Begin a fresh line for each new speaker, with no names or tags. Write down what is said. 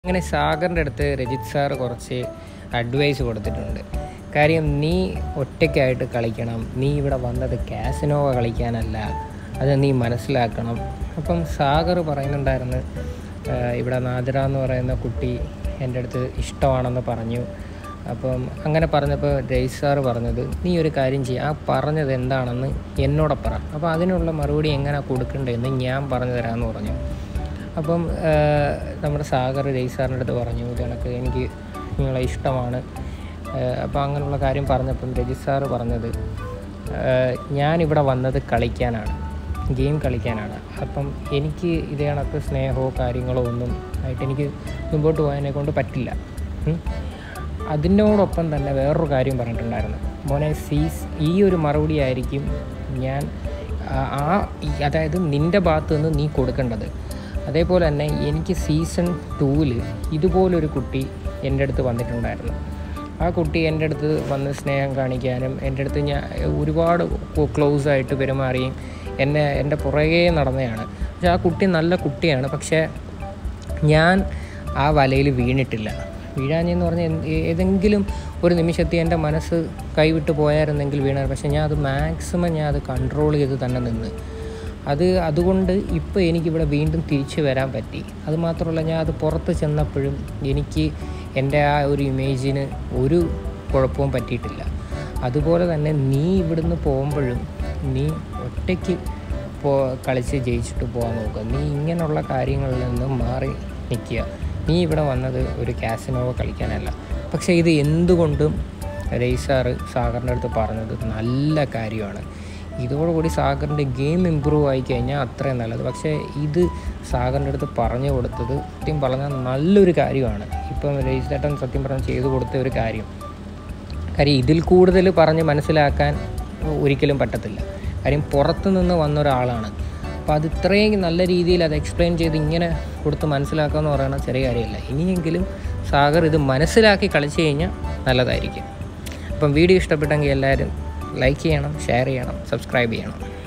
അങ്ങനെ സാഗറിൻ്റെ അടുത്ത് രജിത് സാർ കുറച്ച് അഡ്വൈസ് കൊടുത്തിട്ടുണ്ട് കാര്യം നീ ഒറ്റയ്ക്കായിട്ട് കളിക്കണം നീ ഇവിടെ വന്നത് കാസിനോവ കളിക്കാനല്ല അത് നീ മനസ്സിലാക്കണം അപ്പം സാഗർ പറയുന്നുണ്ടായിരുന്നു "ആ, ഇവിടെ നാദിറ എന്ന് പറയുന്ന കുട്ടി എൻ്റെ അടുത്ത് ഇഷ്ടമാണെന്ന് പറഞ്ഞു അപ്പം അങ്ങനെ പറഞ്ഞപ്പോൾ രജിത് സാറ് പറഞ്ഞത് നീ ഒരു കാര്യം ചെയ്യുക ആ പറഞ്ഞത് എന്താണെന്ന് എന്നോട് പറ അപ്പോൾ അതിനുള്ള മറുപടി എങ്ങനെ കൊടുക്കേണ്ടതെന്ന് ഞാൻ പറഞ്ഞു തരാമെന്ന് പറഞ്ഞു അപ്പം ആ, നമ്മുടെ സാഗർ രജിത് സാറിൻ്റെ അടുത്ത് പറഞ്ഞു ഇത് കണക്ക് എനിക്ക് നിങ്ങളെ ഇഷ്ടമാണ് അപ്പോൾ അങ്ങനെയുള്ള കാര്യം പറഞ്ഞപ്പം രജിത് സാറ് പറഞ്ഞത് ആ, ഞാനിവിടെ വന്നത് കളിക്കാനാണ് ഗെയിം കളിക്കാനാണ് അപ്പം എനിക്ക് ഇതേ കണക്ക് സ്നേഹമോ കാര്യങ്ങളോ ഒന്നും ആയിട്ട് എനിക്ക് മുമ്പോട്ട് പോകാനെ കൊണ്ട് പറ്റില്ല ഉം. അതിനോടൊപ്പം തന്നെ വേറൊരു കാര്യം പറഞ്ഞിട്ടുണ്ടായിരുന്നു മോനെ സീസ് ഈ ഒരു മറുപടി ആയിരിക്കും ഞാൻ ആ- ആ ഈ- അതായത് നിൻ്റെ ഭാഗത്ത് നിന്ന് നീ കൊടുക്കേണ്ടത് അതേപോലെ തന്നെ എനിക്ക് സീസൺ ടൂവിൽ ഇതുപോലൊരു കുട്ടി എൻ്റെ അടുത്ത് വന്നിട്ടുണ്ടായിരുന്നു ആ കുട്ടി എൻ്റെ അടുത്ത് വന്ന് സ്നേഹം കാണിക്കാനും എൻ്റെ അടുത്ത് ഞാൻ ഒരുപാട് ക്ലോസ് ആയിട്ട് പെരുമാറിയും എന്നെ എൻ്റെ പുറകെ നടന്നതാണ് പക്ഷെ ആ കുട്ടി നല്ല കുട്ടിയാണ് പക്ഷേ ഞാൻ ആ വലയിൽ വീണിട്ടില്ല വീഴാഞ്ഞെന്ന് പറഞ്ഞാൽ എന്ത് ഏതെങ്കിലും ഒരു നിമിഷത്തിൽ എൻ്റെ മനസ്സ് കൈവിട്ട് പോയായിരുന്നെങ്കിൽ വീണ പക്ഷേ ഞാൻ അത് മാക്സിമം ഞാൻ അത് കൺട്രോൾ ചെയ്ത് തന്നെ നിന്ന് അത് അതുകൊണ്ട് ഇപ്പോൾ എനിക്കിവിടെ വീണ്ടും തിരിച്ചു വരാൻ പറ്റി അത് മാത്രമല്ല ഞാൻ അത് പുറത്ത് ചെന്നപ്പോഴും എനിക്ക് എൻ്റെ ആ ഒരു ഇമേജിന് ഒരു കുഴപ്പവും പറ്റിയിട്ടില്ല അതുപോലെ തന്നെ നീ ഇവിടുന്ന് പോകുമ്പോഴും നീ ഒറ്റയ്ക്ക് പോ കളിച്ച് ജയിച്ചിട്ട് പോകാൻ നോക്കുക നീ ഇങ്ങനെയുള്ള കാര്യങ്ങളിൽ നിന്ന് മാറി നിൽക്കുക നീ ഇവിടെ വന്നത് ഒരു കാസിനോവ കളിക്കാനല്ല പക്ഷേ ഇത് എന്തുകൊണ്ടും രൈസാറ് സാഗറിൻ്റെ അടുത്ത് പറഞ്ഞത് നല്ല കാര്യമാണ് ഇതോടുകൂടി സാഗറിൻ്റെ ഗെയിം ഇമ്പ്രൂവ് ആയി കഴിഞ്ഞാൽ അത്രയും നല്ലത് പക്ഷേ ഇത് സാഗറിൻ്റെ അടുത്ത് പറഞ്ഞു കൊടുത്തത് സത്യം പറഞ്ഞാൽ നല്ലൊരു കാര്യമാണ് ഇപ്പം രജിസ്റ്റേട്ടൻ സത്യം പറഞ്ഞാൽ ചെയ്തു കൊടുത്ത ഒരു കാര്യം കാര്യം ഇതിൽ കൂടുതൽ പറഞ്ഞ് മനസ്സിലാക്കാൻ ഒരിക്കലും പറ്റത്തില്ല കാര്യം പുറത്ത് നിന്ന് വന്ന ഒരാളാണ് അപ്പോൾ അത് ഇത്രയും നല്ല രീതിയിൽ അത് എക്സ്പ്ലെയിൻ ചെയ്ത് ഇങ്ങനെ കൊടുത്ത് മനസ്സിലാക്കുക എന്ന് പറയുന്നത് ചെറിയ കാര്യമല്ല ഇനിയെങ്കിലും സാഗർ ഇത് മനസ്സിലാക്കി കളിച്ചു കഴിഞ്ഞാൽ നല്ലതായിരിക്കും അപ്പം വീഡിയോ ഇഷ്ടപ്പെട്ടെങ്കിൽ എല്ലാവരും ലൈക്ക് ചെയ്യണം ഷെയർ ചെയ്യണം സബ്സ്ക്രൈബ് ചെയ്യണം